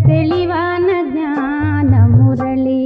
தெளிவான ஞான முரளி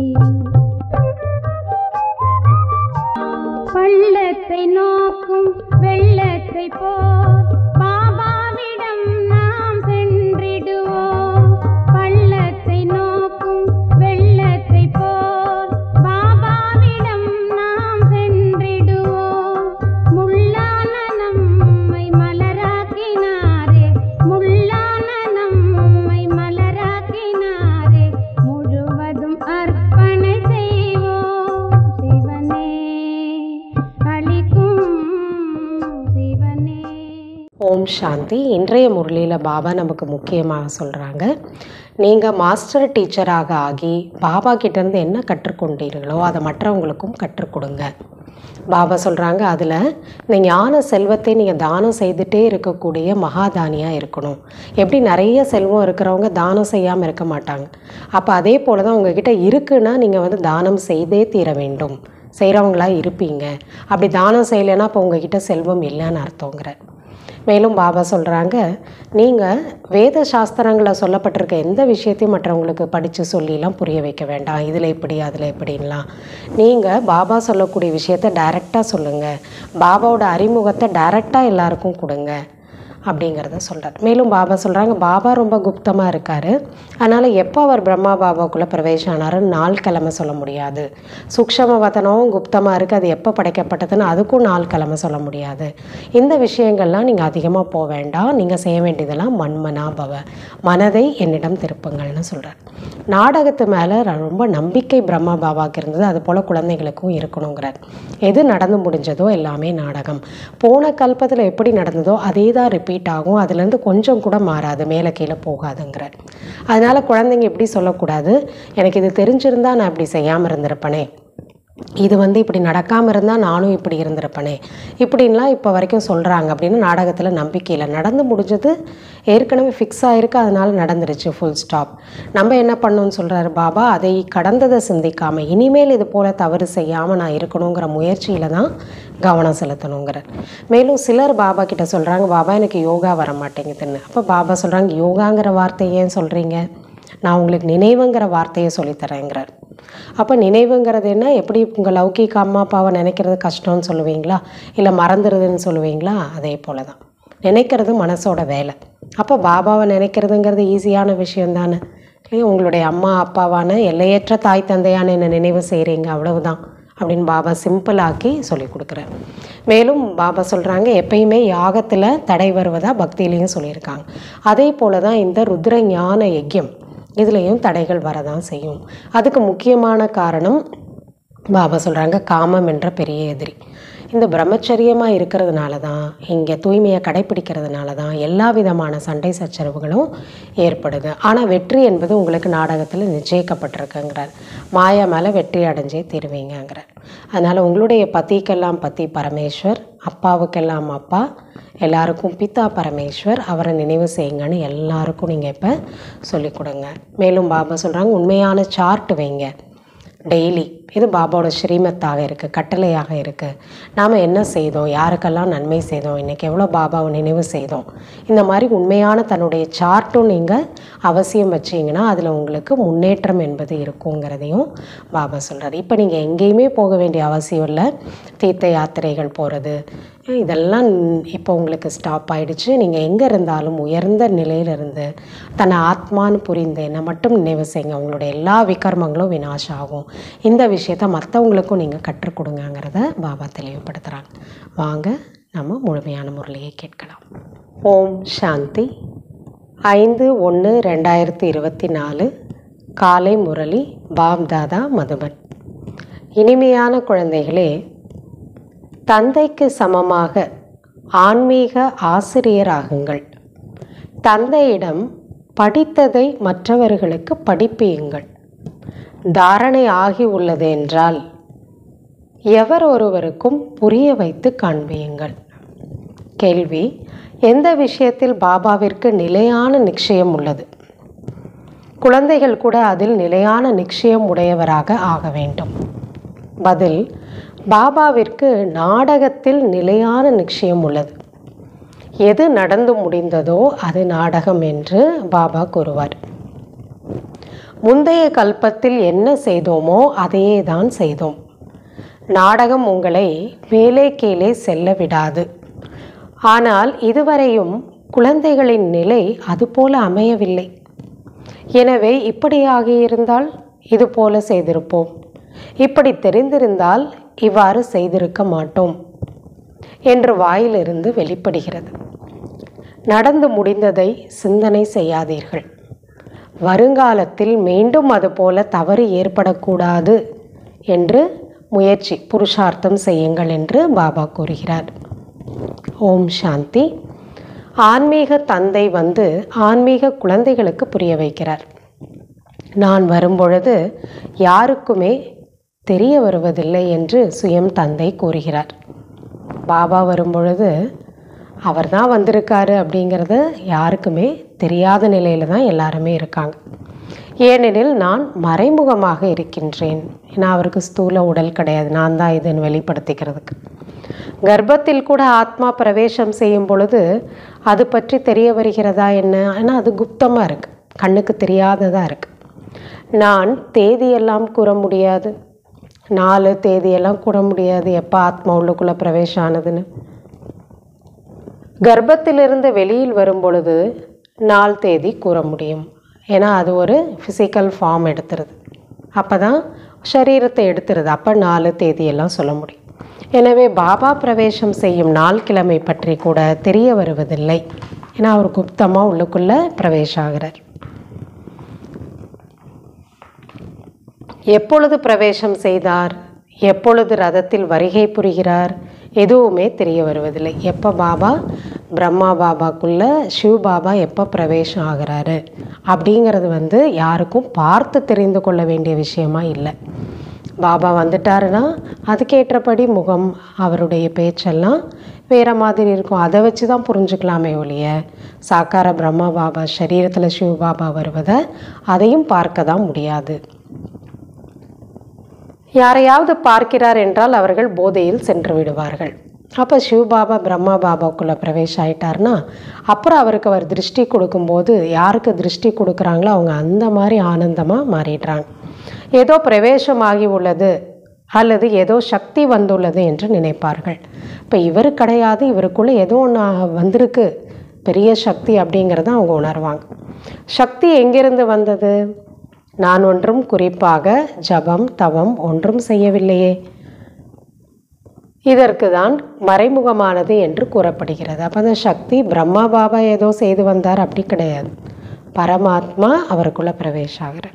பள்ளத்தை நோக்கும் வெள்ளத்தை போல் பாபாவிடம் நாம் சென்றிடுவோம் பள்ளத்தை நோக்கும் வெள்ளத்தை போல் பாபாவிடம் நாம் சென்றிடுவோம் முள்ளான நம்மை மலராக்கினாரே முள்ளான நம்மை மலராக்கினாரே முழுவதும் அர்ப்பணை செய்வோம் சிவனே அளிக்கும் சிவனே ஓம் சாந்தி இன்றைய முரளியில் பாபா நமக்கு முக்கியமாக சொல்கிறாங்க நீங்கள் மாஸ்டர் டீச்சராக ஆகி பாபா கிட்டேருந்து என்ன கற்றுக்கொண்டீர்களோ அதை மற்றவங்களுக்கும் கற்றுக் கொடுங்க பாபா சொல்கிறாங்க அதில் இந்த ஞான செல்வத்தை நீங்கள் தானம் செய்துட்டே இருக்கக்கூடிய மகாதானியாக இருக்கணும் எப்படி நிறைய செல்வம் இருக்கிறவங்க தானம் செய்யாமல் இருக்க மாட்டாங்க அப்போ அதே போல் தான் உங்ககிட்ட இருக்குன்னா நீங்கள் வந்து தானம் செய்தே தீர வேண்டும் செய்கிறவங்களா இருப்பீங்க அப்படி தானம் செய்யலைன்னா அப்போ உங்ககிட்ட செல்வம் இல்லைன்னு அர்த்தங்கிற மேலும் பாபா சொல்கிறாங்க நீங்கள் வேத சாஸ்திரங்களில் சொல்லப்பட்டிருக்க எந்த விஷயத்தையும் மற்றவங்களுக்கு படித்து சொல்லிலாம் புரிய வைக்க வேண்டாம் இதில் இப்படி அதில் இப்படின்லாம் நீங்கள் பாபா சொல்லக்கூடிய விஷயத்த டைரெக்டாக சொல்லுங்கள் பாபாவோட அறிமுகத்தை டைரெக்டாக எல்லாருக்கும் கொடுங்க அப்படிங்கிறத சொல்கிறார் மேலும் பாபா சொல்கிறாங்க பாபா ரொம்ப குப்தமாக இருக்கார் அதனால் எப்போ அவர் பிரம்மா பாபாவுக்குள்ளே பிரவேசம் ஆனாருன்னு நாள் கிழமை சொல்ல முடியாது சூக்ஷம வதனம் குப்தமாக இருக்குது அது எப்போ படைக்கப்பட்டதுன்னு அதுக்கும் நாள் கிழமை சொல்ல முடியாது இந்த விஷயங்கள்லாம் நீங்கள் அதிகமாக போக வேண்டாம் நீங்கள் செய்ய வேண்டியதெல்லாம் மண்மனா பவ மனதை என்னிடம் திருப்புங்கள்னு சொல்கிறார் நாடகத்து மேலே ரொம்ப நம்பிக்கை பிரம்மா பாபாவுக்கு இருந்தது அது போல் குழந்தைகளுக்கும் இருக்கணுங்கிறார் எது நடந்து முடிஞ்சதோ எல்லாமே நாடகம் போன கல்பத்தில் எப்படி நடந்ததோ அதே தான் ரிப்பீட் ஆகும் அதுலேருந்து கொஞ்சம் கூட மாறாது மேலே கீழே போகாதுங்கிறார் அதனால் குழந்தைங்க இப்படி சொல்லக்கூடாது எனக்கு இது தெரிஞ்சிருந்தா நான் இப்படி செய்யாமல் இருந்திருப்பனே இது வந்து இப்படி நடக்காமல் இருந்தால் நானும் இப்படி இருந்திருப்பனே இப்படின்லாம் இப்போ வரைக்கும் சொல்கிறாங்க அப்படின்னு நாடகத்தில் நம்பிக்கையில் நடந்து முடிஞ்சது ஏற்கனவே ஃபிக்ஸ் ஆகிருக்கு அதனால் நடந்துருச்சு ஃபுல் ஸ்டாப் நம்ம என்ன பண்ணணும்னு சொல்கிறாரு பாபா அதை கடந்ததை சிந்திக்காமல் இனிமேல் இது போல் தவறு செய்யாமல் நான் இருக்கணுங்கிற முயற்சியில் தான் கவனம் செலுத்தணுங்கிறார் மேலும் சிலர் பாபா கிட்ட சொல்கிறாங்க பாபா எனக்கு யோகா வர மாட்டேங்குதுன்னு அப்போ பாபா சொல்கிறாங்க யோகாங்கிற வார்த்தையை ஏன் சொல்கிறீங்க நான் உங்களுக்கு நினைவுங்கிற வார்த்தையை சொல்லித்தரேங்கிறார் அப்போ நினைவுங்கிறது என்ன எப்படி உங்கள் லௌகிக அம்மா அப்பாவை நினைக்கிறது கஷ்டம்னு சொல்லுவீங்களா இல்லை மறந்துடுதுன்னு சொல்லுவீங்களா அதே போல தான் நினைக்கிறது மனசோட வேலை அப்போ பாபாவை நினைக்கிறதுங்கிறது ஈஸியான விஷயம் தானே இல்லையா உங்களுடைய அம்மா அப்பாவான எல்லையற்ற தாய் தந்தையான என்ன நினைவு செய்கிறீங்க அவ்வளவுதான் அப்படின்னு பாபா சிம்பிளாக்கி சொல்லி கொடுக்குறார் மேலும் பாபா சொல்கிறாங்க எப்பயுமே யாகத்தில் தடை வருவதா பக்தியிலையும் சொல்லியிருக்காங்க அதே போல தான் இந்த ருத்ர ஞான யஜ்யம் இதுலேயும் தடைகள் வரதான் செய்யும் அதுக்கு முக்கியமான காரணம் பாபா சொல்கிறாங்க காமம் என்ற பெரிய எதிரி இந்த பிரம்மச்சரியமாக இருக்கிறதுனால தான் இங்கே தூய்மையை கடைப்பிடிக்கிறதுனால தான் எல்லா விதமான சண்டை சச்சரவுகளும் ஏற்படுது ஆனால் வெற்றி என்பது உங்களுக்கு நாடகத்தில் நிச்சயிக்கப்பட்டிருக்குங்கிறார் மாயா மேலே வெற்றி அடைஞ்சே தீருவீங்கங்கிறார் அதனால் உங்களுடைய பத்திக்கெல்லாம் பத்தி பரமேஸ்வர் அப்பாவுக்கெல்லாம் அப்பா எல்லாருக்கும் பிதா பரமேஸ்வர் அவரை நினைவு செய்யுங்கன்னு எல்லாருக்கும் நீங்கள் இப்போ சொல்லிக் கொடுங்க மேலும் பாபா சொல்கிறாங்க உண்மையான சார்ட் வைங்க டெய்லி இது பாபாவோட ஸ்ரீமத்தாக இருக்குது கட்டளையாக இருக்குது நாம் என்ன செய்தோம் யாருக்கெல்லாம் நன்மை செய்தோம் இன்றைக்கி எவ்வளோ பாபாவை நினைவு செய்தோம் இந்த மாதிரி உண்மையான தன்னுடைய சார்ட்டும் நீங்கள் அவசியம் வச்சிங்கன்னா அதில் உங்களுக்கு முன்னேற்றம் என்பது இருக்குங்கிறதையும் பாபா சொல்கிறார் இப்போ நீங்கள் எங்கேயுமே போக வேண்டிய அவசியம் இல்லை தீர்த்த யாத்திரைகள் போகிறது இதெல்லாம் இப்போ உங்களுக்கு ஸ்டாப் ஆயிடுச்சு நீங்கள் எங்கே இருந்தாலும் உயர்ந்த நிலையிலிருந்து தன்னை ஆத்மான்னு புரிந்து என்னை மட்டும் நினைவு செய்யுங்க உங்களுடைய எல்லா விகர்மங்களும் வினாஷ் ஆகும் இந்த விஷயத்த மற்றவங்களுக்கும் நீங்கள் கற்றுக் கொடுங்கங்கிறத பாபா தெளிவுபடுத்துகிறாங்க வாங்க நம்ம முழுமையான முரளியை கேட்கலாம் ஓம் சாந்தி ஐந்து ஒன்று ரெண்டாயிரத்தி இருபத்தி நாலு காலை முரளி பாப் தாதா மதுபன் இனிமையான குழந்தைகளே தந்தைக்கு சமமாக ஆன்மீக ஆசிரியராகுங்கள் தந்தையிடம் படித்ததை மற்றவர்களுக்கு படிப்பியுங்கள் தாரணை ஆகி உள்ளது என்றால் எவர் ஒருவருக்கும் புரிய வைத்து காண்பியுங்கள் கேள்வி எந்த விஷயத்தில் பாபாவிற்கு நிலையான நிச்சயம் உள்ளது குழந்தைகள் கூட அதில் நிலையான நிச்சயம் உடையவராக ஆக வேண்டும் பதில் பாபாவிற்கு நாடகத்தில் நிலையான நிச்சயம் உள்ளது எது நடந்து முடிந்ததோ அது நாடகம் என்று பாபா கூறுவார் முந்தைய கல்பத்தில் என்ன செய்தோமோ அதையே தான் செய்தோம் நாடகம் உங்களை மேலே கீழே செல்ல விடாது ஆனால் இதுவரையும் குழந்தைகளின் நிலை அதுபோல அமையவில்லை எனவே இப்படி ஆகியிருந்தால் இது போல செய்திருப்போம் இப்படி தெரிந்திருந்தால் இவ்வாறு செய்திருக்க மாட்டோம் என்று வாயிலிருந்து வெளிப்படுகிறது நடந்து முடிந்ததை சிந்தனை செய்யாதீர்கள் வருங்காலத்தில் மீண்டும் அதுபோல தவறு ஏற்படக்கூடாது என்று முயற்சி புருஷார்த்தம் செய்யுங்கள் என்று பாபா கூறுகிறார் ஓம் சாந்தி ஆன்மீக தந்தை வந்து ஆன்மீக குழந்தைகளுக்கு புரிய வைக்கிறார் நான் வரும்பொழுது யாருக்குமே தெரிய வருவதில்லை என்று சுயம் தந்தை கூறுகிறார் பாபா வரும்பொழுது அவர் தான் வந்திருக்காரு அப்படிங்கிறது யாருக்குமே தெரியாத நிலையில் தான் எல்லாருமே இருக்காங்க ஏனெனில் நான் மறைமுகமாக இருக்கின்றேன் ஏன்னா அவருக்கு ஸ்தூல உடல் கிடையாது நான் தான் இதுன்னு வெளிப்படுத்திக்கிறதுக்கு கர்ப்பத்தில் கூட ஆத்மா பிரவேசம் செய்யும் பொழுது அது பற்றி தெரிய வருகிறதா என்ன ஆனால் அது குப்தமாக இருக்குது கண்ணுக்கு தெரியாததாக இருக்குது நான் தேதியெல்லாம் கூற முடியாது நாலு தேதியெல்லாம் கூற முடியாது எப்போ ஆத்மா உள்ளுக்குள்ளே பிரவேசம் ஆனதுன்னு கர்ப்பத்திலிருந்து வெளியில் வரும் பொழுது நாள் தேதி கூற முடியும் ஏன்னா அது ஒரு ஃபிசிக்கல் ஃபார்ம் எடுத்துருது அப்போ தான் சரீரத்தை எடுத்துருது அப்போ நாலு தேதியெல்லாம் சொல்ல முடியும் எனவே பாபா பிரவேசம் செய்யும் நாள் கிழமை பற்றி கூட தெரிய வருவதில்லை ஏன்னா அவர் குப்தமாக உள்ளுக்குள்ளே பிரவேசம் ஆகிறார் எப்பொழுது பிரவேசம் செய்தார் எப்பொழுது ரதத்தில் வருகை புரிகிறார் எதுவுமே தெரிய வருவதில்லை எப்போ பாபா பிரம்மா பாபாக்குள்ள சிவ பாபா எப்போ பிரவேசம் ஆகிறாரு அப்படிங்கிறது வந்து யாருக்கும் பார்த்து தெரிந்து கொள்ள வேண்டிய விஷயமா இல்லை பாபா வந்துட்டாருன்னா அதுக்கேற்றபடி முகம் அவருடைய பேச்செல்லாம் வேறு மாதிரி இருக்கும் அதை வச்சு தான் புரிஞ்சுக்கலாமே ஒழிய சாக்கார பிரம்மா பாபா சரீரத்தில் சிவ பாபா வருவதை அதையும் பார்க்க தான் முடியாது யாரையாவது பார்க்கிறார் என்றால் அவர்கள் போதையில் சென்று விடுவார்கள் அப்போ சிவபாபா பிரம்மா பாபாக்குள்ளே பிரவேசம் ஆயிட்டார்னா அப்புறம் அவருக்கு அவர் திருஷ்டி கொடுக்கும்போது யாருக்கு திருஷ்டி கொடுக்குறாங்களோ அவங்க அந்த மாதிரி ஆனந்தமாக மாறிடுறாங்க ஏதோ பிரவேசமாகி உள்ளது அல்லது ஏதோ சக்தி வந்துள்ளது என்று நினைப்பார்கள் இப்போ இவர் கிடையாது இவருக்குள்ளே ஏதோ ஒன்று வந்திருக்கு பெரிய சக்தி அப்படிங்கிறத அவங்க உணர்வாங்க சக்தி எங்கிருந்து வந்தது நான் ஒன்றும் குறிப்பாக ஜபம் தவம் ஒன்றும் செய்யவில்லையே இதற்கு தான் மறைமுகமானது என்று கூறப்படுகிறது அப்போ அந்த சக்தி பிரம்மா பாபா ஏதோ செய்து வந்தார் அப்படி கிடையாது பரமாத்மா அவருக்குள்ள பிரவேசம் ஆகிறார்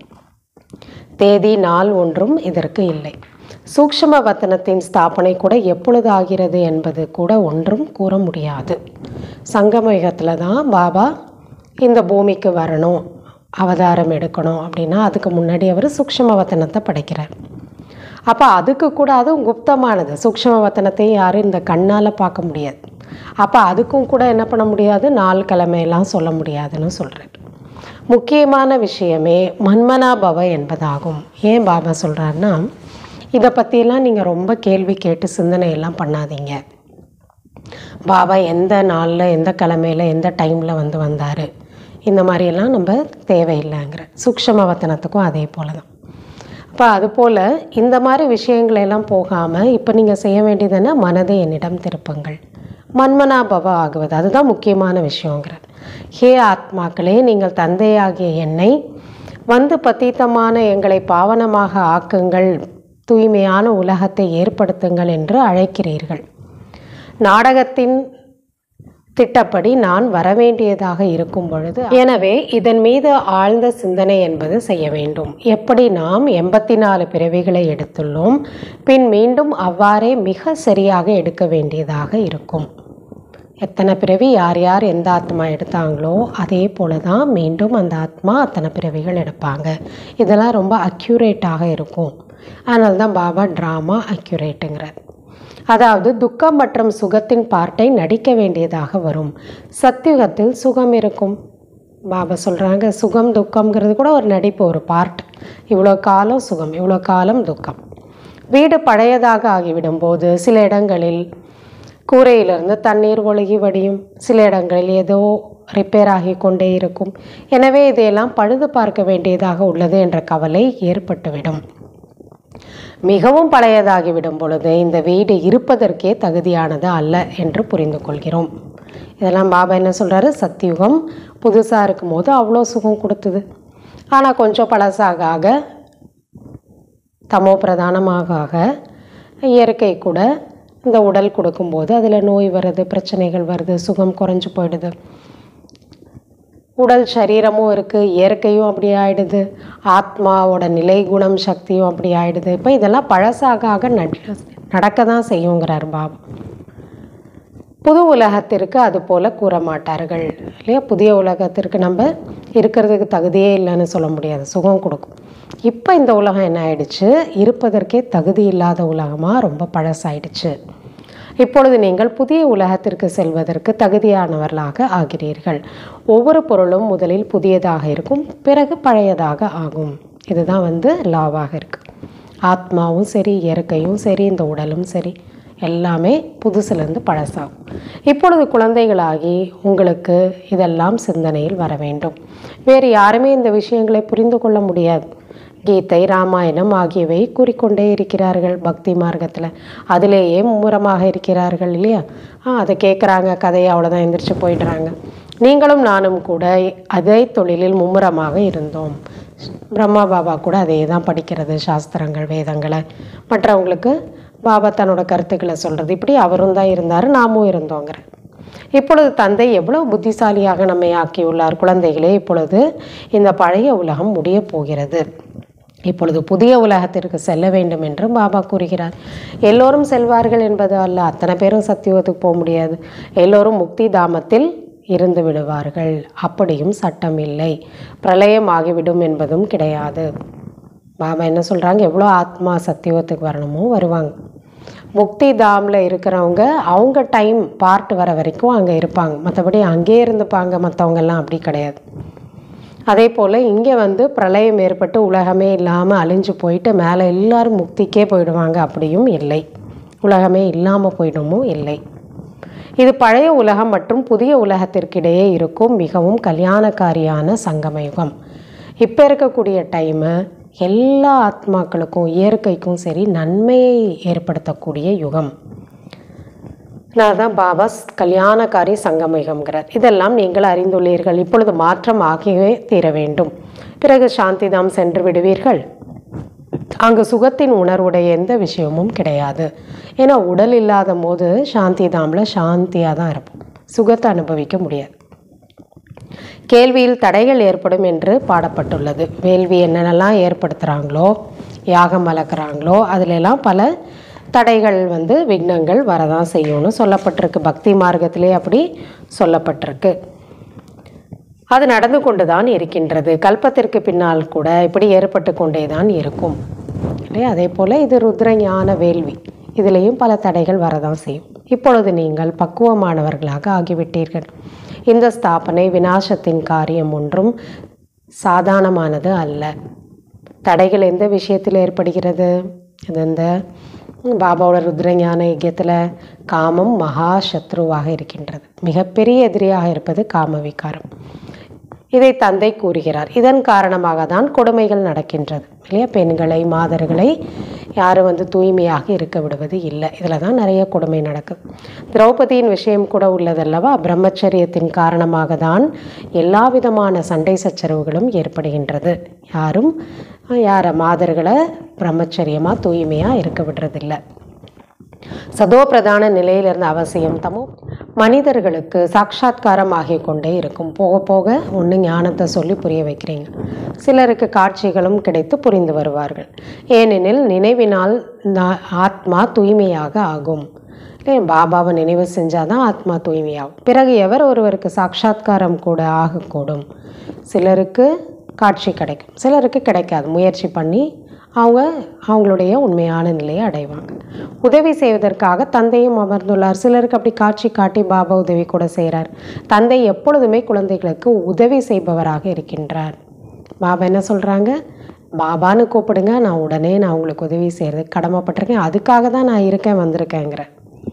தேதி நாள் ஒன்றும் இதற்கு இல்லை சூக்ஷ்ம வத்தனத்தின் ஸ்தாபனை கூட எப்பொழுது ஆகிறது என்பது கூட ஒன்றும் கூற முடியாது சங்கமயுகத்தில் தான் பாபா இந்த பூமிக்கு வரணும் அவதாரம் எடுக்கணும் அப்படின்னா அதுக்கு முன்னாடி அவர் சூக்ஷ்ம வத்தனத்தை படைக்கிறார் அப்போ அதுக்கு கூட அதுவும் குப்தமானது சூக்ஷ்ம வத்தனத்தை யாரும் இந்த கண்ணால் பார்க்க முடியாது அப்போ அதுக்கும் கூட என்ன பண்ண முடியாது நாள் கிழமையெல்லாம் சொல்ல முடியாதுன்னு சொல்கிறார் முக்கியமான விஷயமே மன்மனா பவ என்பதாகும் ஏன் பாபா சொல்கிறாருன்னா இதை பற்றியெல்லாம் நீங்கள் ரொம்ப கேள்வி கேட்டு சிந்தனை எல்லாம் பண்ணாதீங்க பாபா எந்த நாளில் எந்த கிழமையில் எந்த டைமில் வந்து வந்தார் இந்த மாதிரியெல்லாம் நம்ம தேவையில்லைங்கிற சூக்ஷ்ம வத்தனத்துக்கும் அதே போல தான் அப்போ அதுபோல் இந்த மாதிரி விஷயங்களெல்லாம் போகாமல் இப்போ நீங்கள் செய்ய வேண்டியதுன்னா மனதை என்னிடம் திருப்புங்கள் மன்மனாபவ ஆகுவது அதுதான் முக்கியமான விஷயங்கிறார் ஹே ஆத்மாக்களே நீங்கள் தந்தையாகிய என்னை வந்து பத்தீத்தமான எங்களை பாவனமாக ஆக்குங்கள் தூய்மையான உலகத்தை ஏற்படுத்துங்கள் என்று அழைக்கிறீர்கள் நாடகத்தின் திட்டப்படி நான் வரவேண்டியதாக இருக்கும் பொழுது எனவே இதன் மீது ஆழ்ந்த சிந்தனை என்பது செய்ய வேண்டும் எப்படி நாம் எண்பத்தி நாலு பிறவிகளை எடுத்துள்ளோம் பின் மீண்டும் அவ்வாறே மிக சரியாக எடுக்க வேண்டியதாக இருக்கும் எத்தனை பிறவி யார் யார் எந்த ஆத்மா எடுத்தாங்களோ அதே போல தான் மீண்டும் அந்த ஆத்மா அத்தனை பிறவிகள் எடுப்பாங்க இதெல்லாம் ரொம்ப அக்யூரேட்டாக இருக்கும் அதனால தான் பாபா ட்ராமா அக்யூரேட்டுங்கிறார் அதாவது துக்கம் மற்றும் சுகத்தின் பார்ட்டை நடிக்க வேண்டியதாக வரும் சத்தியுகத்தில் சுகம் இருக்கும் பாபா சொல்கிறாங்க சுகம் துக்கம்ங்கிறது கூட ஒரு நடிப்பு ஒரு பார்ட் இவ்வளோ காலம் சுகம் இவ்வளோ காலம் துக்கம் வீடு பழையதாக ஆகிவிடும் போது சில இடங்களில் கூரையிலிருந்து தண்ணீர் ஒழுகி வடியும் சில இடங்களில் ஏதோ ரிப்பேர் ஆகி கொண்டே இருக்கும் எனவே இதையெல்லாம் பழுது பார்க்க வேண்டியதாக உள்ளது என்ற கவலை ஏற்பட்டுவிடும் மிகவும் பழையதாகிவிடும் பொழுது இந்த வீடு இருப்பதற்கே தகுதியானது அல்ல என்று புரிந்து கொள்கிறோம் இதெல்லாம் பாபா என்ன சொல்கிறாரு சத்தியுகம் புதுசாக இருக்கும்போது அவ்வளோ சுகம் கொடுத்தது ஆனால் கொஞ்சம் பழசாக ஆக தமோ பிரதானமாக ஆக இயற்கை கூட இந்த உடல் கொடுக்கும்போது அதில் நோய் வருது பிரச்சனைகள் வருது சுகம் குறைஞ்சு போயிடுது உடல் சரீரமும் இருக்குது இயற்கையும் அப்படி ஆயிடுது ஆத்மாவோட நிலை குணம் சக்தியும் அப்படி ஆயிடுது இப்போ இதெல்லாம் பழசாக ஆக நட நடக்க தான் செய்யுங்கிறார் பாபா புது உலகத்திற்கு அது போல் கூற மாட்டார்கள் இல்லையா புதிய உலகத்திற்கு நம்ம இருக்கிறதுக்கு தகுதியே இல்லைன்னு சொல்ல முடியாது சுகம் கொடுக்கும் இப்போ இந்த உலகம் என்ன ஆயிடுச்சு இருப்பதற்கே தகுதி இல்லாத உலகமாக ரொம்ப பழசாயிடுச்சு இப்பொழுது நீங்கள் புதிய உலகத்திற்கு செல்வதற்கு தகுதியானவர்களாக ஆகிறீர்கள் ஒவ்வொரு பொருளும் முதலில் புதியதாக இருக்கும் பிறகு பழையதாக ஆகும் இதுதான் வந்து லாவாக இருக்கு ஆத்மாவும் சரி இயற்கையும் சரி இந்த உடலும் சரி எல்லாமே புதுசுலேருந்து பழசாகும் இப்பொழுது குழந்தைகளாகி உங்களுக்கு இதெல்லாம் சிந்தனையில் வர வேண்டும் வேறு யாருமே இந்த விஷயங்களை புரிந்து கொள்ள முடியாது கீதை ராமாயணம் ஆகியவை கூறிக்கொண்டே இருக்கிறார்கள் பக்தி மார்க்கத்தில் அதிலேயே மும்முரமாக இருக்கிறார்கள் இல்லையா ஆ அதை கேட்குறாங்க கதையை அவ்வளோதான் எந்திரிச்சு போயிடுறாங்க நீங்களும் நானும் கூட அதே தொழிலில் மும்முரமாக இருந்தோம் பிரம்மா பாபா கூட அதே தான் படிக்கிறது சாஸ்திரங்கள் வேதங்களை மற்றவங்களுக்கு பாபா தன்னோட கருத்துக்களை சொல்கிறது இப்படி அவரும் தான் இருந்தார் நாமும் இருந்தோங்கிற இப்பொழுது தந்தை எவ்வளவு புத்திசாலியாக நம்மை ஆக்கியுள்ளார் குழந்தைகளே இப்பொழுது இந்த பழைய உலகம் முடியப் போகிறது இப்பொழுது புதிய உலகத்திற்கு செல்ல வேண்டும் என்று பாபா கூறுகிறார் எல்லோரும் செல்வார்கள் என்பது அல்ல அத்தனை பேரும் சத்தியுகத்துக்கு போக முடியாது எல்லோரும் முக்தி தாமத்தில் இருந்து விடுவார்கள் அப்படியும் சட்டம் இல்லை பிரளயம் ஆகிவிடும் என்பதும் கிடையாது பாபா என்ன சொல்கிறாங்க எவ்வளோ ஆத்மா சத்தியுகத்துக்கு வரணுமோ வருவாங்க முக்தி தாமில் இருக்கிறவங்க அவங்க டைம் பார்ட் வர வரைக்கும் அங்கே இருப்பாங்க மற்றபடி அங்கேயே இருந்துப்பாங்க மற்றவங்கெல்லாம் அப்படி கிடையாது அதே போல் இங்கே வந்து பிரளயம் ஏற்பட்டு உலகமே இல்லாமல் அழிஞ்சு போயிட்டு மேலே எல்லாரும் முக்திக்கே போயிடுவாங்க அப்படியும் இல்லை உலகமே இல்லாமல் போயிடுமோ இல்லை இது பழைய உலகம் மற்றும் புதிய உலகத்திற்கிடையே இருக்கும் மிகவும் கல்யாணக்காரியான சங்கமயுகம் இப்போ இருக்கக்கூடிய டைமு எல்லா ஆத்மாக்களுக்கும் இயற்கைக்கும் சரி நன்மையை ஏற்படுத்தக்கூடிய யுகம் நான் தான் பாபாஸ் கல்யாணக்காரி சங்கமயுகம்ங்கிறார் இதெல்லாம் நீங்கள் அறிந்துள்ளீர்கள் இப்பொழுது மாற்றம் ஆகியவே தீர வேண்டும் பிறகு சாந்திதாம் சென்று விடுவீர்கள் அங்கு சுகத்தின் உணர்வுடைய எந்த விஷயமும் கிடையாது ஏன்னா உடல் இல்லாத போது சாந்தி தாமில் சாந்தியாக தான் இருப்போம் சுகத்தை அனுபவிக்க முடியாது கேள்வியில் தடைகள் ஏற்படும் என்று பாடப்பட்டுள்ளது வேள்வி என்னென்னலாம் ஏற்படுத்துகிறாங்களோ யாகம் வளர்க்குறாங்களோ அதிலெல்லாம் பல தடைகள் வந்து விக்னங்கள் வரதான் செய்யும்னு சொல்லப்பட்டிருக்கு பக்தி மார்க்கத்திலே அப்படி சொல்லப்பட்டிருக்கு அது நடந்து கொண்டு தான் இருக்கின்றது கல்பத்திற்கு பின்னால் கூட இப்படி ஏற்பட்டு கொண்டே தான் இருக்கும் இல்லையா அதே போல் இது ருத்ர ஞான வேள்வி இதுலேயும் பல தடைகள் வரதான் செய்யும் இப்பொழுது நீங்கள் பக்குவமானவர்களாக ஆகிவிட்டீர்கள் இந்த ஸ்தாபனை விநாசத்தின் காரியம் ஒன்றும் சாதாரணமானது அல்ல தடைகள் எந்த விஷயத்தில் ஏற்படுகிறது இது இந்த பாபாவோட ருத்ரஞான யஜ்யத்தில் காமம் மகா சத்ருவாக இருக்கின்றது மிகப்பெரிய எதிரியாக இருப்பது காம விகாரம் இதை தந்தை கூறுகிறார் இதன் காரணமாக தான் கொடுமைகள் நடக்கின்றது இல்லையா பெண்களை மாதர்களை யாரும் வந்து தூய்மையாக இருக்க விடுவது இல்லை இதில் தான் நிறைய கொடுமை நடக்குது திரௌபதியின் விஷயம் கூட உள்ளதல்லவா பிரம்மச்சரியத்தின் காரணமாக தான் எல்லா விதமான சண்டை சச்சரவுகளும் ஏற்படுகின்றது யாரும் யார மாதர்களை பிரம்மச்சரியமாக தூய்மையாக இருக்க விடுறதில்லை சதோ பிரதான நிலையிலிருந்து அவசியம் தமோ மனிதர்களுக்கு சாட்சாத்காரம் ஆகிக் கொண்டே இருக்கும் போக போக ஒன்று ஞானத்தை சொல்லி புரிய வைக்கிறீங்க சிலருக்கு காட்சிகளும் கிடைத்து புரிந்து வருவார்கள் ஏனெனில் நினைவினால் நா- ஆத்மா தூய்மையாக ஆகும் இல்லையா பாபாவை நினைவு செஞ்சாதான் ஆத்மா தூய்மையாகும் பிறகு எவர் ஒருவருக்கு சாட்சாத்காரம் கூட ஆகக்கூடும் சிலருக்கு காட்சி கிடைக்கும் சிலருக்கு கிடைக்காது முயற்சி பண்ணி அவங்க அவங்களுடைய உண்மையான நிலையை அடைவாங்க உதவி செய்வதற்காக தந்தையும் அமர்ந்துள்ளார் சிலருக்கு அப்படி காட்சி காட்டி பாபா உதவி கூட செய்கிறார் தந்தை எப்பொழுதுமே குழந்தைகளுக்கு உதவி செய்பவராக இருக்கின்றார் பாபா என்ன சொல்கிறாங்க பாபான்னு கூப்பிடுங்க நான் உடனே நான் உங்களுக்கு உதவி செய்கிறதுக்கு கடமைப்பட்டிருக்கேன் அதுக்காக தான் நான் இருக்கேன் வந்திருக்கேங்கிறேன்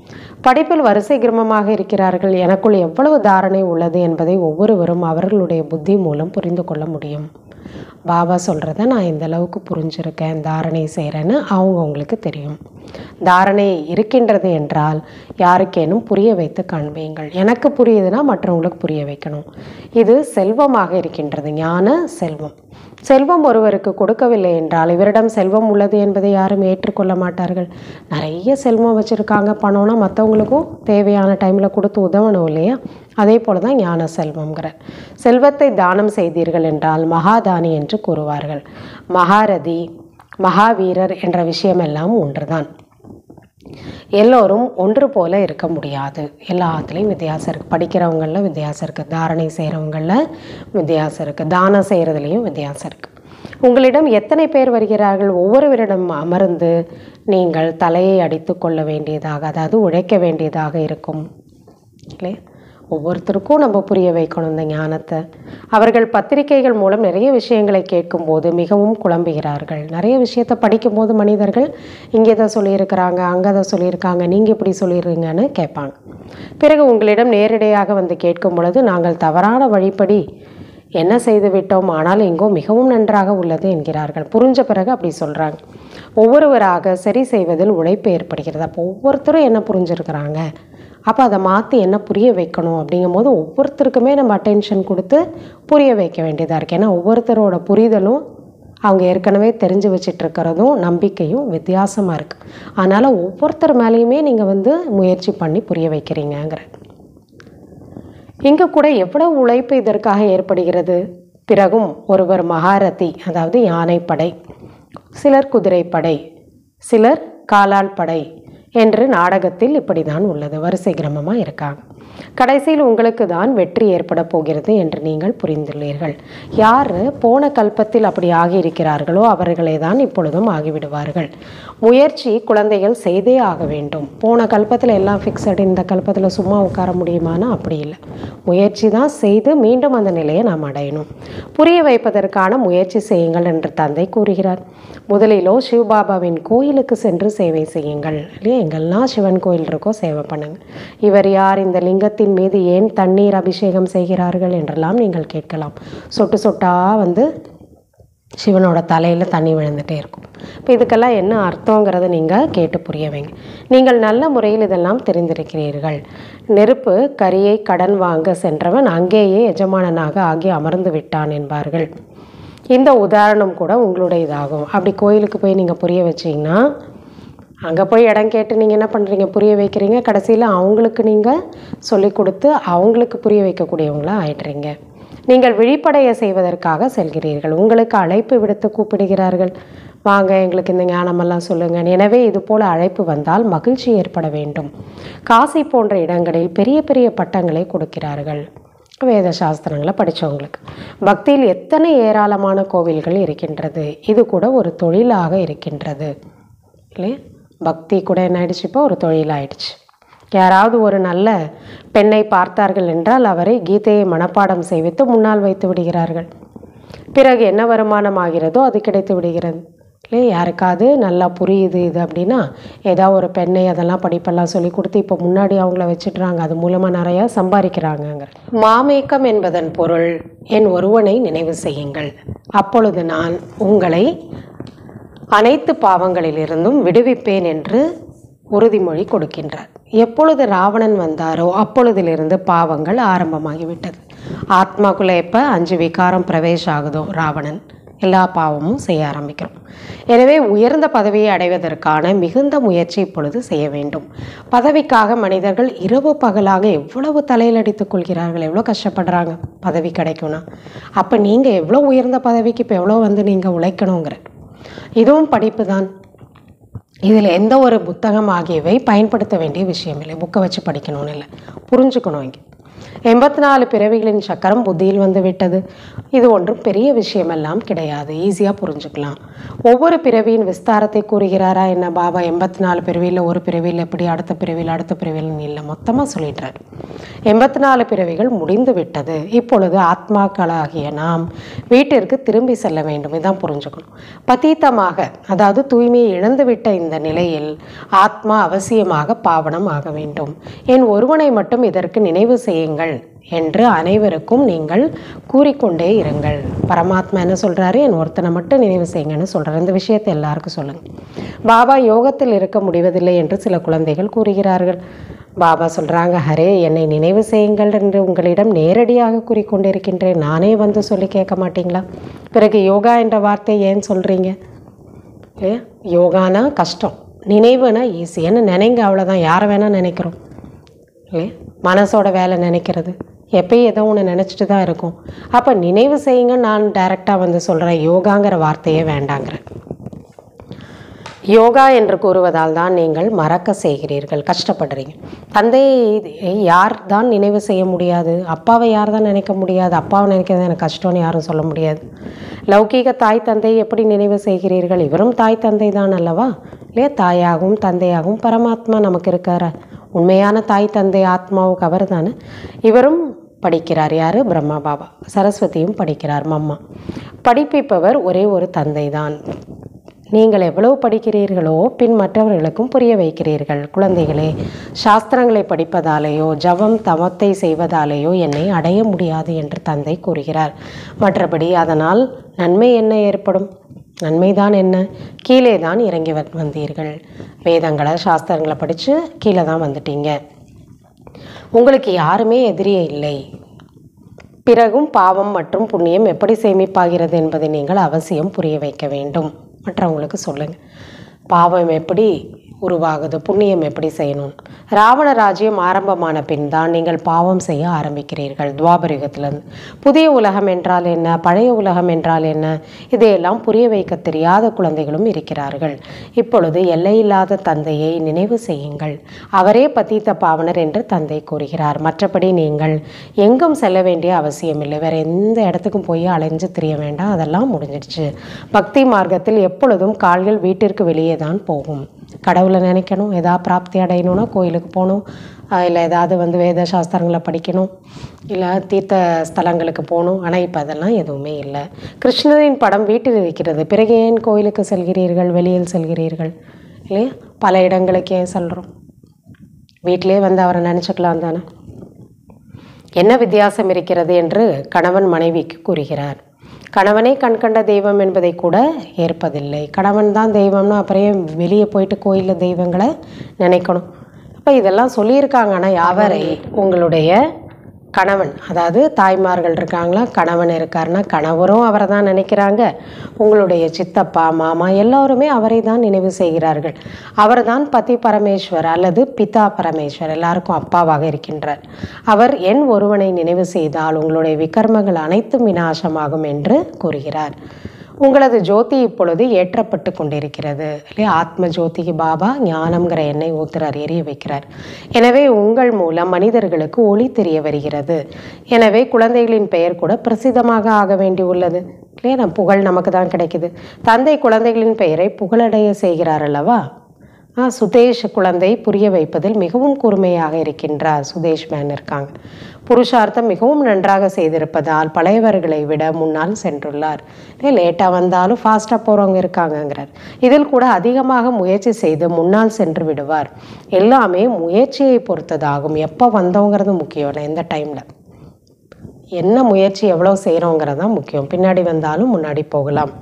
படிப்பில் வரிசை கிரமமாக இருக்கிறார்கள் எனக்குள் எவ்வளவு தாரணை உள்ளது என்பதை ஒவ்வொருவரும் அவர்களுடைய புத்தி மூலம் புரிந்து கொள்ள முடியும் பாபா சொல்கிறத நான் இந்த அளவுக்கு புரிஞ்சிருக்கேன் தாரணை செய்கிறேன்னு அவங்கவுங்களுக்கு தெரியும் தாரணை இருக்கின்றது என்றால் யாருக்கேனும் புரிய வைத்து காண்பீங்கள் எனக்கு புரியுதுன்னா மற்றவங்களுக்கு புரிய வைக்கணும் இது செல்வமாக இருக்கின்றது ஞான செல்வம் செல்வம் ஒருவருக்கு கொடுக்கவில்லை என்றால் இவரிடம் செல்வம் உள்ளது என்பதை யாரும் ஏற்றுக்கொள்ள மாட்டார்கள் நிறைய செல்வம் வச்சுருக்காங்க பணம்னா மற்றவங்களுக்கும் தேவையான டைமில் கொடுத்து உதவணும் இல்லையா அதே போல தான் ஞான செல்வம்ங்கிற செல்வத்தை தானம் செய்தீர்கள் என்றால் மகாதானி என்று கூறுவார்கள் மகாரதி மகாவீரர் என்ற விஷயமெல்லாம் ஒன்றுதான் எல்லோரும் ஒன்று போல இருக்க முடியாது எல்லாத்துலேயும் வித்தியாசம் இருக்குது படிக்கிறவங்களில் வித்தியாசம் இருக்குது தாரணை செய்கிறவங்களில் வித்தியாசம் இருக்குது தானம் செய்கிறதுலேயும் வித்தியாசம் இருக்குது உங்களிடம் எத்தனை பேர் வருகிறார்கள் ஒவ்வொருவரிடம் அமர்ந்து நீங்கள் தலையை அடித்து கொள்ள வேண்டியதாக அதாவது உழைக்க வேண்டியதாக இருக்கும் இல்லையா ஒவ்வொருத்தருக்கும் நம்ம புரிய வைக்கணும் இந்த ஞானத்தை அவர்கள் பத்திரிகைகள் மூலம் நிறைய விஷயங்களை கேட்கும்போது மிகவும் குழம்புகிறார்கள் நிறைய விஷயத்தை படிக்கும்போது மனிதர்கள் இங்கே இதை சொல்லியிருக்கிறாங்க அங்கே அதை சொல்லியிருக்காங்க நீங்கள் இப்படி சொல்லிடுறீங்கன்னு கேட்பாங்க பிறகு உங்களிடம் நேரடியாக வந்து கேட்கும் பொழுது நாங்கள் தவறான வழிப்படி என்ன செய்து விட்டோம் ஆனால் எங்கோ மிகவும் நன்றாக உள்ளது என்கிறார்கள் புரிஞ்ச பிறகு அப்படி சொல்கிறாங்க ஒவ்வொருவராக சரி செய்வதில் உழைப்பு ஏற்படுகிறது அப்போ ஒவ்வொருத்தரும் என்ன புரிஞ்சிருக்கிறாங்க அப்போ அதை மாற்றி என்ன புரிய வைக்கணும் அப்படிங்கும்போது ஒவ்வொருத்தருக்குமே நம்ம அட்டென்ஷன் கொடுத்து புரிய வைக்க வேண்டியதாக இருக்குது ஏன்னா ஒவ்வொருத்தரோட புரிதலும் அவங்க ஏற்கனவே தெரிஞ்சு வச்சிட்டு இருக்கிறதும் நம்பிக்கையும் வித்தியாசமாக இருக்குது அதனால் ஒவ்வொருத்தர் மேலேயுமே நீங்கள் வந்து முயற்சி பண்ணி புரிய வைக்கிறீங்கங்கிற இங்கே கூட எவ்வளவு உழைப்பு இதற்காக ஏற்படுகிறது பிறகும் ஒருவர் மகாரதி அதாவது யானைப்படை சிலர் குதிரைப்படை சிலர் காலால் படை என்று நாடகத்தில் இப்படிதான் உள்ளது வரிசை கிரமமாக இருக்காங்க கடைசியில் உங்களுக்கு தான் வெற்றி ஏற்பட போகிறது என்று நீங்கள் புரிந்துள்ளீர்கள் யார் போன கல்பத்தில் அப்படி ஆகியிருக்கிறார்களோ அவர்களே தான் இப்பொழுதும் ஆகிவிடுவார்கள் முயற்சி குழந்தைகள் செய்தே ஆக வேண்டும் போன கல்பத்தில் எல்லாம் ஃபிக்ஸட் இந்த கல்பத்தில் சும்மா உட்கார முடியுமானா அப்படி இல்லை முயற்சி தான் செய்து மீண்டும் அந்த நிலையை நாம் அடையணும் புரிய வைப்பதற்கான முயற்சி செய்யுங்கள் என்று தந்தை கூறுகிறார் முதலிலோ சிவபாபாவின் கோயிலுக்கு சென்று சேவை செய்யுங்கள் இல்லையா எங்கெல்லாம் சிவன் கோயில் இருக்கோ சேவை பண்ணுங்க இவர் யார் இந்த லிங்கத்தின் மீது ஏன் தண்ணீர் அபிஷேகம் செய்கிறார்கள் என்றெல்லாம் நீங்கள் கேட்கலாம் சொட்டு சொட்டா வந்து சிவனோட தலையில் தண்ணி விழுந்துட்டே இருக்கும் இப்போ இதுக்கெல்லாம் என்ன அர்த்தங்கிறத நீங்கள் கேட்டு புரிய வைங்க நீங்கள் நல்ல முறையில் இதெல்லாம் தெரிந்திருக்கிறீர்கள் நெருப்பு கரியை கடன் வாங்க சென்றவன் அங்கேயே எஜமானனாக ஆகி அமர்ந்து விட்டான் என்பார்கள் இந்த உதாரணம் கூட உங்களுடையதாகும் அப்படி கோயிலுக்கு போய் நீங்கள் புரிய வச்சீங்கன்னா அங்கே போய் இடம் கேட்டு நீங்கள் என்ன பண்ணுறீங்க புரிய வைக்கிறீங்க கடைசியில் அவங்களுக்கு நீங்கள் சொல்லி கொடுத்து அவங்களுக்கு புரிய வைக்கக்கூடியவங்களா ஆயிடுறீங்க நீங்கள் விழிப்படைய செய்வதற்காக செல்கிறீர்கள் உங்களுக்கு அழைப்பு விடுத்து கூப்பிடுகிறார்கள் வாங்க எங்களுக்கு இந்த ஞானமெல்லாம் சொல்லுங்கள் எனவே இது போல் அழைப்பு வந்தால் மகிழ்ச்சி ஏற்பட வேண்டும் காசி போன்ற இடங்களில் பெரிய பெரிய பட்டங்களை கொடுக்கிறார்கள் வேத சாஸ்திரங்களை படித்தவங்களுக்கு பக்தியில் எத்தனை ஏராளமான கோவில்கள் இருக்கின்றது இது கூட ஒரு தொழிலாக இருக்கின்றது இல்லையா பக்தி கூட என்ன ஆயிடுச்சு இப்போ ஒரு தொழிலாயிடுச்சு யாராவது ஒரு நல்ல பெண்ணை பார்த்தார்கள் என்றால் அவரை கீதையை மனப்பாடம் செய்வித்து முன்னால் வைத்து விடுகிறார்கள் பிறகு என்ன வருமானம் ஆகிறதோ அது கிடைத்து விடுகிறது இல்லையா யாருக்காவது நல்லா புரியுது இது அப்படின்னா ஏதாவது ஒரு பெண்ணை அதெல்லாம் படிப்பெல்லாம் சொல்லி கொடுத்து இப்போ முன்னாடி அவங்கள வச்சிடுறாங்க அது மூலமாக நிறையா சம்பாதிக்கிறாங்கங்கிற மாமேக்கம் என்பதன் பொருள் என் ஒருவனை நினைவு செய்யுங்கள் அப்பொழுது நான் உங்களை அனைத்து பாவங்களிலிருந்தும் விடுவிப்பேன் என்று உறுதிமொழி கொடுக்கின்றார் எப்பொழுது ராவணன் வந்தாரோ அப்பொழுதிலிருந்து பாவங்கள் ஆரம்பமாகிவிட்டது ஆத்மாக்குள்ளே எப்போ அஞ்சு விகாரம் பிரவேஷ் ஆகுதோ ராவணன் எல்லா பாவமும் செய்ய ஆரம்பிக்கிறோம் எனவே உயர்ந்த பதவியை அடைவதற்கான மிகுந்த முயற்சி இப்பொழுது செய்ய வேண்டும் பதவிக்காக மனிதர்கள் இரவு பகலாக எவ்வளவு தலையில் அடித்துக் கொள்கிறார்கள் எவ்வளோ கஷ்டப்படுறாங்க பதவி கிடைக்கும்னா அப்போ நீங்கள் எவ்வளோ உயர்ந்த பதவிக்கு இப்போ எவ்வளோ வந்து நீங்கள் உழைக்கணுங்கிற இதுவும் படிப்பு தான் இதில் எந்த ஒரு புத்தகம் ஆகியவை பயன்படுத்த வேண்டிய விஷயம் இல்லை புக்கை வச்சு படிக்கணும்னு இல்லை புரிஞ்சுக்கணும் இங்கே எண்பத்தி நாலு பிறவிகளின் சக்கரம் புத்தியில் வந்து விட்டது இது ஒன்றும் பெரிய விஷயமெல்லாம் கிடையாது ஈஸியாக புரிஞ்சுக்கலாம் ஒவ்வொரு பிறவியின் விஸ்தாரத்தை கூறுகிறாரா என்ன பாபா எண்பத்தி நாலு பிறவியில் ஒரு பிறவியில் எப்படி அடுத்த பிறவியில் அடுத்த பிறவியில் இல்லை மொத்தமாக சொல்லிடுறார் எண்பத்தி நாலு பிறவிகள் முடிந்து விட்டது இப்பொழுது ஆத்மாக்களாகிய நாம் வீட்டிற்கு திரும்பி செல்ல வேண்டும் இதான் புரிஞ்சுக்கணும் பதீத்தமாக அதாவது தூய்மையை இழந்துவிட்ட இந்த நிலையில் ஆத்மா அவசியமாக பாவனம் ஆக வேண்டும் என் ஒருவனை மட்டும் இதற்கு நினைவு செய்யுங்கள் என்று அனைவருக்கும் நீங்கள் கூறிக்கொண்டே இருங்கள் பரமாத்மா என்ன சொல்றாரு என் ஒருத்தனை மட்டும் நினைவு செய்யுங்கன்னு சொல்றாரு இந்த விஷயத்தை எல்லாருக்கும் சொல்லுங்க பாபா யோகத்தில் இருக்க முடிவதில்லை என்று சில குழந்தைகள் கூறுகிறார்கள் பாபா சொல்றாங்க ஹரே என்னை நினைவு செய்யுங்கள் என்று உங்களிடம் நேரடியாக கூறிக்கொண்டிருக்கின்றேன் நானே வந்து சொல்லி கேட்க மாட்டீங்களா பிறகு யோகா என்ற வார்த்தை ஏன் சொல்றீங்க இல்லையா யோகானா கஷ்டம் நினைவுனா ஈஸி ஏன்னா நினைங்க அவ்வளோதான் யாரை வேணால் நினைக்கிறோம் இல்லையா மனசோட வேலை நினைக்கிறது எப்பயும் ஏதோ ஒன்று நினச்சிட்டு தான் இருக்கும் அப்போ நினைவு செய்யுங்க நான் டைரெக்டாக வந்து சொல்கிறேன் யோகாங்கிற வார்த்தையே வேண்டாங்கிறேன் யோகா என்று கூறுவதால் தான் நீங்கள் மறக்க செய்கிறீர்கள் கஷ்டப்படுறீங்க தந்தையை யார் தான் நினைவு செய்ய முடியாது அப்பாவை யார் தான் நினைக்க முடியாது அப்பாவை நினைக்கிறது எனக்கு கஷ்டம்னு யாரும் சொல்ல முடியாது லௌகீக தாய் தந்தை எப்படி நினைவு செய்கிறீர்கள் இவரும் தாய் தந்தை தான் அல்லவா இல்லையா தாயாகவும் தந்தையாகவும் பரமாத்மா நமக்கு இருக்கார உண்மையான தாய் தந்தை ஆத்மாவுக்கு அவர் தானே இவரும் படிக்கிறார் யார் பிரம்மா பாபா சரஸ்வதியும் படிக்கிறார் மம்மா படிப்பிப்பவர் ஒரே ஒரு தந்தை தான் நீங்கள் எவ்வளவு படிக்கிறீர்களோ பின் மற்றவர்களுக்கும் புரிய வைக்கிறீர்கள் குழந்தைகளே சாஸ்திரங்களை படிப்பதாலேயோ ஜபம் தவத்தை செய்வதாலேயோ என்னை அடைய முடியாது என்று தந்தை கூறுகிறார் மற்றபடி அதனால் நன்மை என்ன ஏற்படும் நன்மைதான் என்ன கீழே தான் இறங்கி வ- வந்தீர்கள் வேதங்களை சாஸ்திரங்களை படித்து கீழே தான் வந்துட்டீங்க உங்களுக்கு யாருமே எதிரியே இல்லை பிறகும் பாவம் மற்றும் புண்ணியம் எப்படி சேமிப்பாகிறது என்பதை நீங்கள் அவசியம் புரிய வைக்க வேண்டும் மற்றவங்களுக்கு சொல்லுங்கள் பாவம் எப்படி உருவாகுது புண்ணியம் எப்படி செய்யணும் ராவண ராஜ்யம் ஆரம்பமான பின் தான் நீங்கள் பாவம் செய்ய ஆரம்பிக்கிறீர்கள் துவாபரிகத்திலிருந்து புதிய உலகம் என்றால் என்ன பழைய உலகம் என்றால் என்ன இதையெல்லாம் புரிய வைக்க தெரியாத குழந்தைகளும் இருக்கிறார்கள் இப்பொழுது எல்லையில்லாத தந்தையை நினைவு செய்யுங்கள் அவரே பதீத்த பாவனர் என்று தந்தை கூறுகிறார் மற்றபடி நீங்கள் எங்கும் செல்ல வேண்டிய அவசியமில்லை வேற எந்த இடத்துக்கும் போய் அலைஞ்சு திரிய வேண்டாம் அதெல்லாம் முடிஞ்சிடுச்சு பக்தி மார்க்கத்தில் எப்பொழுதும் கால்கள் வீட்டிற்கு வெளியே தான் போகும் கடவுளை நினைக்கணும் எதா பிராப்தி அடையணும்னா கோயிலுக்கு போகணும் இல்லை ஏதாவது வந்து வேத சாஸ்திரங்களை படிக்கணும் இல்லை தீர்த்த ஸ்தலங்களுக்கு போகணும் ஆனால் இப்போ அதெல்லாம் எதுவுமே இல்லை கிருஷ்ணரின் படம் வீட்டில் இருக்கிறது பிறகு ஏன் கோயிலுக்கு செல்கிறீர்கள் வெளியில் செல்கிறீர்கள் இல்லையா பல இடங்களுக்கு ஏன் செல்கிறோம் வீட்டிலே வந்து அவரை நினச்சிக்கலாம் தானே என்ன வித்தியாசம் இருக்கிறது என்று கணவன் மனைவிக்கு கூறுகிறார் கணவனே கண்கண்ட தெய்வம் என்பதை கூட ஏற்பதில்லை கணவன் தான் தெய்வம்னா அப்புறம் ஏன் வெளியே போயிட்டு கோயிலில் தெய்வங்களை நினைக்கணும் அப்போ இதெல்லாம் சொல்லியிருக்காங்க ஆனால் யாவரை உங்களுடைய கணவன் அதாவது தாய்மார்கள் இருக்காங்களா கணவன் இருக்காருன்னா கணவரும் அவரை தான் நினைக்கிறாங்க உங்களுடைய சித்தப்பா மாமா எல்லோருமே அவரை தான் நினைவு செய்கிறார்கள் அவர் தான் பதி பரமேஸ்வர் அல்லது பிதா பரமேஸ்வர் எல்லாருக்கும் அப்பாவாக இருக்கின்றார் அவர் என் ஒருவனை நினைவு செய்தால் உங்களுடைய விகர்மங்கள் அனைத்தும் விநாசமாகும் என்று கூறுகிறார் உங்களது ஜோதி இப்பொழுது ஏற்றப்பட்டு கொண்டிருக்கிறது இல்லையா ஆத்ம ஜோதிக்கு பாபா ஞானம்ங்கிற எண்ணெய் ஊத்துறார் எரிய வைக்கிறார் எனவே உங்கள் மூலம் மனிதர்களுக்கு ஒளி தெரிய வருகிறது எனவே குழந்தைகளின் பெயர் கூட பிரசித்தமாக ஆக வேண்டியுள்ளது இல்லையா நம் புகழ் நமக்கு தான் கிடைக்குது தந்தை குழந்தைகளின் பெயரை புகழடைய செய்கிறார் அல்லவா ஆ சுதேஷ் குழந்தை புரிய வைப்பதில் மிகவும் கூர்மையாக இருக்கின்றார் சுதேஷ் மேன் இருக்காங்க புருஷார்த்தம் மிகவும் நன்றாக செய்திருப்பதால் பழையவர்களை விட முன்னால் சென்றுள்ளார் லேட்டாக வந்தாலும் ஃபாஸ்ட்டாக போகிறவங்க இருக்காங்கங்கிறார் இதில் கூட அதிகமாக முயற்சி செய்து முன்னால் சென்று விடுவார் எல்லாமே முயற்சியை பொறுத்ததாகும் எப்போ வந்தோங்கிறது முக்கியம் இல்லை எந்த டைமில் என்ன முயற்சி எவ்வளோ செய்கிறோங்கிறது தான் முக்கியம் பின்னாடி வந்தாலும் முன்னாடி போகலாம்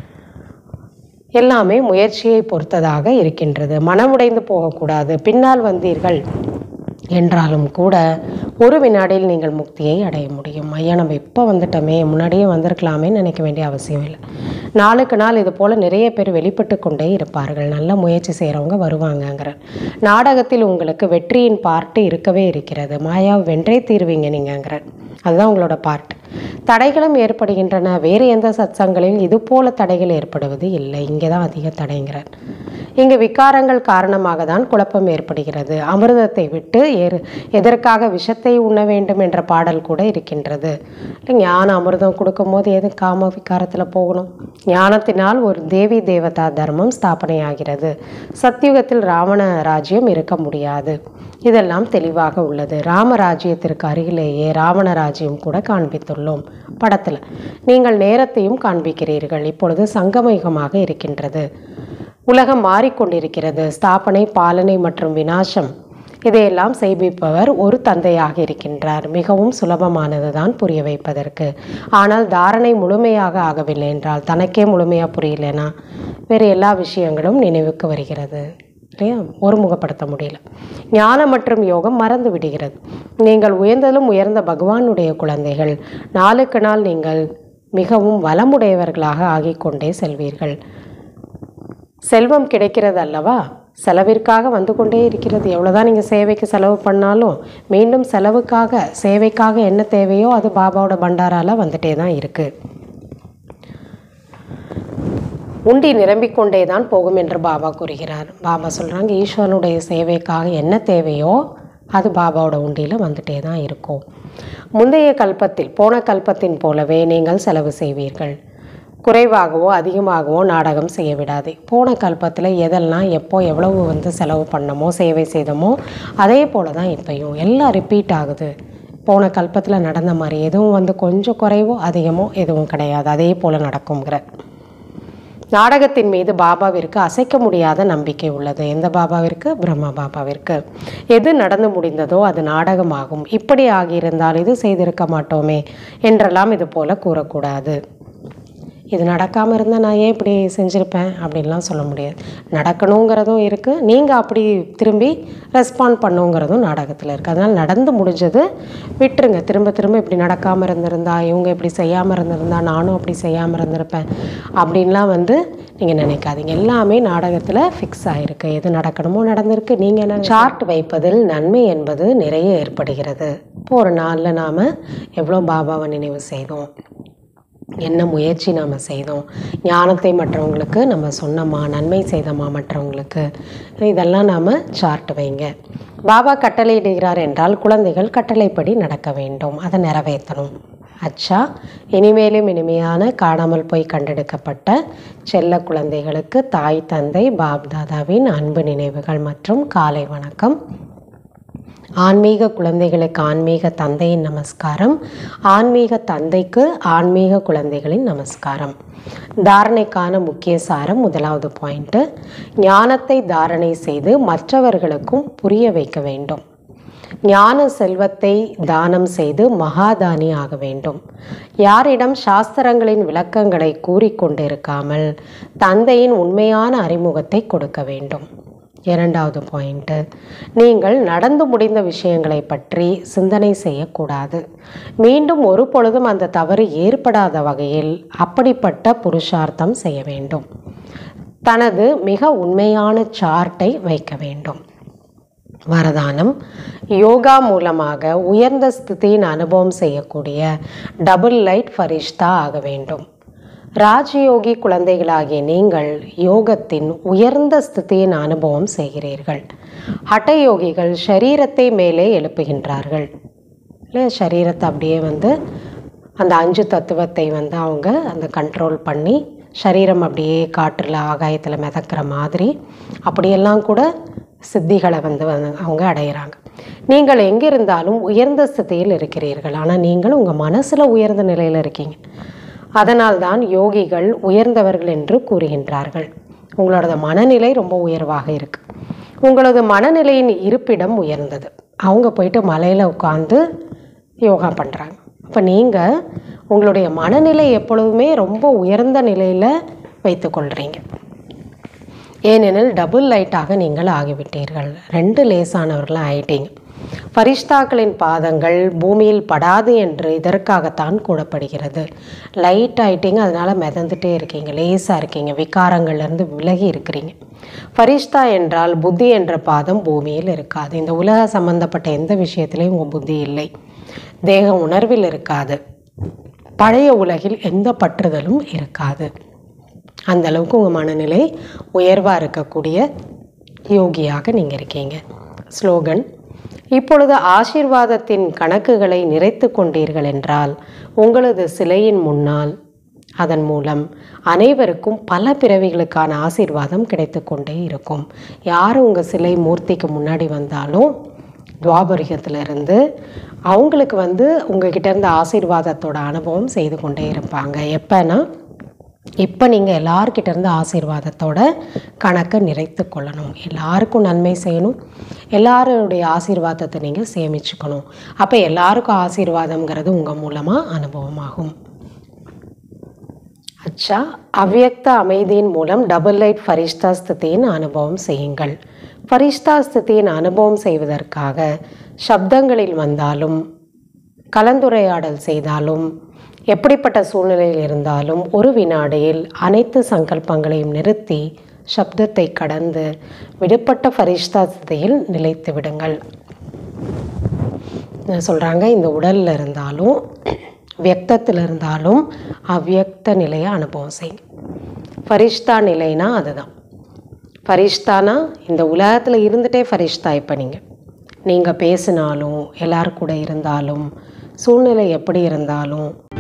எல்லாமே முயற்சியை பொறுத்ததாக இருக்கின்றது மனமுடைந்து போகக்கூடாது பின்னால் வந்தீர்கள் என்றாலும் கூட ஒரு வினாடியில் நீங்கள் முக்தியை அடைய முடியும் ஐயா நம்ம இப்போ வந்துட்டோமே முன்னாடியே வந்திருக்கலாமே நினைக்க வேண்டிய அவசியம் இல்லை நாளுக்கு நாள் இது போல் நிறைய பேர் வெளிப்பட்டு கொண்டே இருப்பார்கள் நல்ல முயற்சி செய்கிறவங்க வருவாங்கங்கிற நாடகத்தில் உங்களுக்கு வெற்றியின் பார்ட்டு இருக்கவே இருக்கிறது மாயா வென்றே தீர்வீங்க நீங்கங்கிற அதுதான் உங்களோட பார்ட் தடைகளும் ஏற்படுகின்றன வேறு எந்த சத்சங்களில் இது போல தடைகள் ஏற்படுவது இல்லை இங்கே தான் அதிக தடைங்கிறார் இங்கு விகாரங்கள் காரணமாக தான் குழப்பம் ஏற்படுகிறது அமிர்தத்தை விட்டு ஏறு எதற்காக விஷத்தை உண்ண வேண்டும் என்ற பாடல் கூட இருக்கின்றது இல்லை ஞான அமிர்தம் கொடுக்கும்போது எது காம விகாரத்தில் போகணும் ஞானத்தினால் ஒரு தேவி தேவதா தர்மம் ஸ்தாபனையாகிறது சத்தியுகத்தில் ராவண ராஜ்யம் இருக்க முடியாது இதெல்லாம் தெளிவாக உள்ளது ராமராஜ்யத்திற்கு அருகிலேயே ராவண ராஜ்யம் கூட காண்பித்துள்ளோம் படத்தில் நீங்கள் நேரத்தையும் காண்பிக்கிறீர்கள் இப்பொழுது சங்கமயுகமாக இருக்கின்றது உலகம் மாறிக்கொண்டிருக்கிறது ஸ்தாபனை பாலனை மற்றும் வினாசம் இதையெல்லாம் செய்விப்பவர் ஒரு தந்தையாக இருக்கின்றார் மிகவும் சுலபமானது தான் புரிய வைப்பதற்கு ஆனால் தாரணை முழுமையாக ஆகவில்லை என்றால் தனக்கே முழுமையாக புரியலனா வேறு எல்லா விஷயங்களும் நினைவுக்கு வருகிறது இல்லையா ஒருமுகப்படுத்த முடியல ஞானம் மற்றும் யோகம் மறந்து விடுகிறது நீங்கள் உயர்ந்தலும் உயர்ந்த பகவானுடைய குழந்தைகள் நாளுக்கு நாள் நீங்கள் மிகவும் வளமுடையவர்களாக ஆகிக்கொண்டே செல்வீர்கள் செல்வம் கிடைக்கிறது அல்லவா செலவிற்காக வந்து கொண்டே இருக்கிறது எவ்வளோதான் நீங்கள் சேவைக்கு செலவு பண்ணாலும் மீண்டும் செலவுக்காக சேவைக்காக என்ன தேவையோ அது பாபாவோட பண்டாரால வந்துட்டே தான் இருக்குது உண்டி நிரம்பிக் கொண்டே தான் போகும் என்று பாபா கூறுகிறார் பாபா சொல்கிறாங்க ஈஸ்வரனுடைய சேவைக்காக என்ன தேவையோ அது பாபாவோட உண்டியில் வந்துட்டே தான் இருக்கும் முந்தைய கல்பத்தில் போன கல்பத்தின் போலவே நீங்கள் செலவு செய்வீர்கள் குறைவாகவோ அதிகமாகவோ நாடகம் செய்ய விடாதே போன கல்பத்தில் எதெல்லாம் எப்போ எவ்வளவு வந்து செலவு பண்ணமோ சேவை செய்தோமோ அதே போல தான் இப்பயும் எல்லாம் ரிப்பீட் ஆகுது போன கல்பத்தில் நடந்த மாதிரி எதுவும் வந்து கொஞ்சம் குறைவோ அதிகமோ எதுவும் கிடையாது அதே போல் நடக்குங்கிற நாடகத்தின் மீது பாபாவிற்கு அசைக்க முடியாத நம்பிக்கை உள்ளது எந்த பாபாவிற்கு பிரம்மா பாபாவிற்கு எது நடந்து முடிந்ததோ அது நாடகமாகும் இப்படி ஆகியிருந்தால் இது செய்திருக்க மாட்டோமே என்றெல்லாம் இது போல கூறக்கூடாது இது நடக்காமல் இருந்தால் நான் ஏன் இப்படி செஞ்சுருப்பேன் அப்படின்லாம் சொல்ல முடியாது நடக்கணுங்கிறதும் இருக்குது நீங்கள் அப்படி திரும்பி ரெஸ்பாண்ட் பண்ணுங்கிறதும் நாடகத்தில் இருக்குது அதனால் நடந்து முடிஞ்சது விட்டுருங்க திரும்ப திரும்ப இப்படி நடக்காமல் இருந்திருந்தா இவங்க இப்படி செய்யாமல் இருந்திருந்தா நானும் அப்படி செய்யாமல் இருந்திருப்பேன் அப்படின்லாம் வந்து நீங்கள் நினைக்காதீங்க எல்லாமே நாடகத்தில் ஃபிக்ஸ் ஆகிருக்கு எது நடக்கணுமோ நடந்திருக்கு நீங்கள் என்ன சார்ட் வைப்பதில் நன்மை என்பது நிறைய ஏற்படுகிறது இப்போ ஒரு நாளில் நாம் எவ்வளோ பாபாவை நினைவு செய்தோம் என்ன முயற்சி நாம் செய்தோம் ஞானத்தை மற்றவங்களுக்கு நம்ம சொன்னோமா நன்மை செய்தோமா மற்றவங்களுக்கு இதெல்லாம் நாம் சார்ட் வைங்க பாபா கட்டளையிடுகிறார் என்றால் குழந்தைகள் கட்டளைப்படி நடக்க வேண்டும் அதை நிறைவேற்றணும் அச்சா இனிமேலும் இனிமையான காணாமல் போய் கண்டெடுக்கப்பட்ட செல்ல குழந்தைகளுக்கு தாய் தந்தை பாப் தாதாவின் அன்பு நினைவுகள் மற்றும் காலை வணக்கம் ஆன்மீக குழந்தைகளுக்கு ஆன்மீக தந்தையின் நமஸ்காரம் ஆன்மீக தந்தைக்கு ஆன்மீக குழந்தைகளின் நமஸ்காரம் தாரணைக்கான முக்கிய சாரம் முதலாவது பாயிண்ட்டு ஞானத்தை தாரணை செய்து மற்றவர்களுக்கும் புரிய வைக்க வேண்டும் ஞான செல்வத்தை தானம் செய்து மகாதானி ஆக வேண்டும் யாரிடம் சாஸ்திரங்களின் விளக்கங்களை கூறிக்கொண்டிருக்காமல் தந்தையின் உண்மையான அறிமுகத்தை கொடுக்க வேண்டும் இரண்டாவது பாயிண்ட்டு நீங்கள் நடந்து முடிந்த விஷயங்களை பற்றி சிந்தனை செய்யக்கூடாது மீண்டும் ஒரு பொழுதும் அந்த தவறு ஏற்படாத வகையில் அப்படிப்பட்ட புருஷார்த்தம் செய்ய வேண்டும் தனது மிக உண்மையான சார்ட்டை வைக்க வேண்டும் வரதானம் யோகா மூலமாக உயர்ந்த ஸ்திதியின் அனுபவம் செய்யக்கூடிய டபுள் லைட் ஃபரிஷ்தா ஆக வேண்டும் ராஜயோகி குழந்தைகளாகிய நீங்கள் யோகத்தின் உயர்ந்த ஸ்திதியின் அனுபவம் செய்கிறீர்கள் ஹட்டயோகிகள் ஷரீரத்தை மேலே எழுப்புகின்றார்கள் இல்லை சரீரத்தை அப்படியே வந்து அந்த அஞ்சு தத்துவத்தை வந்து அவங்க அந்த கண்ட்ரோல் பண்ணி சரீரம் அப்படியே காற்றில் ஆகாயத்தில் மிதக்கிற மாதிரி அப்படியெல்லாம் கூட சித்திகளை வந்து வந்து அவங்க அடையிறாங்க நீங்கள் எங்கே இருந்தாலும் உயர்ந்த ஸ்திதியில் இருக்கிறீர்கள் ஆனால் நீங்கள் உங்கள் மனசில் உயர்ந்த நிலையில் இருக்கீங்க அதனால்தான் யோகிகள் உயர்ந்தவர்கள் என்று கூறுகின்றார்கள் உங்களோட மனநிலை ரொம்ப உயர்வாக இருக்கு உங்களது மனநிலையின் இருப்பிடம் உயர்ந்தது அவங்க போயிட்டு மலையில் உட்காந்து யோகா பண்ணுறாங்க அப்போ நீங்கள் உங்களுடைய மனநிலை எப்பொழுதுமே ரொம்ப உயர்ந்த நிலையில் வைத்துக்கொள்கிறீங்க ஏனெனில் டபுள் லைட்டாக நீங்கள் ஆகிவிட்டீர்கள் ரெண்டு லேசானவர்களாக ஆயிட்டீங்க ஃபரிஷ்தாக்களின் பாதங்கள் பூமியில் படாது என்று இதற்காகத்தான் கூடப்படுகிறது லைட் ஆயிட்டீங்க அதனால் மிதந்துட்டே இருக்கீங்க லேசாக இருக்கீங்க விகாரங்கள்லேருந்து விலகி இருக்கிறீங்க ஃபரிஷ்தா என்றால் புத்தி என்ற பாதம் பூமியில் இருக்காது இந்த உலக சம்பந்தப்பட்ட எந்த விஷயத்திலையும் உங்கள் புத்தி இல்லை தேக உணர்வில் இருக்காது பழைய உலகில் எந்த பற்றுதலும் இருக்காது அந்த அளவுக்கு உங்கள் மனநிலை உயர்வாக இருக்கக்கூடிய யோகியாக நீங்கள் இருக்கீங்க ஸ்லோகன் இப்பொழுது ஆசீர்வாதத்தின் கணக்குகளை நிறைத்து கொண்டீர்கள் என்றால் உங்களது சிலையின் முன்னால் அதன் மூலம் அனைவருக்கும் பல பிறவிகளுக்கான ஆசீர்வாதம் கிடைத்து கொண்டே இருக்கும் யார் உங்கள் சிலை மூர்த்திக்கு முன்னாடி வந்தாலும் துவாபரிகத்திலிருந்து அவங்களுக்கு வந்து உங்ககிட்ட இருந்த ஆசீர்வாதத்தோட அனுபவம் செய்து கொண்டே இருப்பாங்க எப்போனா இப்போ நீங்கள் எல்லார்கிட்ட இருந்து ஆசீர்வாதத்தோட கணக்கை நிறைத்து கொள்ளணும் எல்லாருக்கும் நன்மை செய்யணும் எல்லாருடைய ஆசீர்வாதத்தை நீங்கள் சேமிச்சுக்கணும் அப்போ எல்லாருக்கும் ஆசீர்வாதம்ங்கிறது உங்கள் மூலமாக அனுபவமாகும் அச்சா அவ்யக்த அமைதியின் மூலம் டபுள் லைட் ஃபரிஷ்தா ஸ்திதியின் அனுபவம் செய்யுங்கள் ஃபரிஷ்தா ஸ்திதியின் அனுபவம் செய்வதற்காக சப்தங்களில் வந்தாலும் கலந்துரையாடல் செய்தாலும் எப்படிப்பட்ட சூழ்நிலையில் இருந்தாலும் ஒரு வினாடியில் அனைத்து சங்கல்பங்களையும் நிறுத்தி சப்தத்தை கடந்து விடுபட்ட ஃபரிஷ்தா ஸ்திதியில் நிலைத்து விடுங்கள் சொல்கிறாங்க இந்த உடலில் இருந்தாலும் வியக்தத்தில் இருந்தாலும் அவ்வியக்த நிலையை அனுபவம் செய்யுங்க ஃபரிஷ்தா நிலைனா அதுதான் ஃபரிஷ்தானா இந்த உலகத்தில் இருந்துகிட்டே ஃபரிஷ்தா இப்போ நீங்கள் நீங்கள் பேசினாலும் எல்லார் கூட இருந்தாலும் சூழ்நிலை எப்படி இருந்தாலும்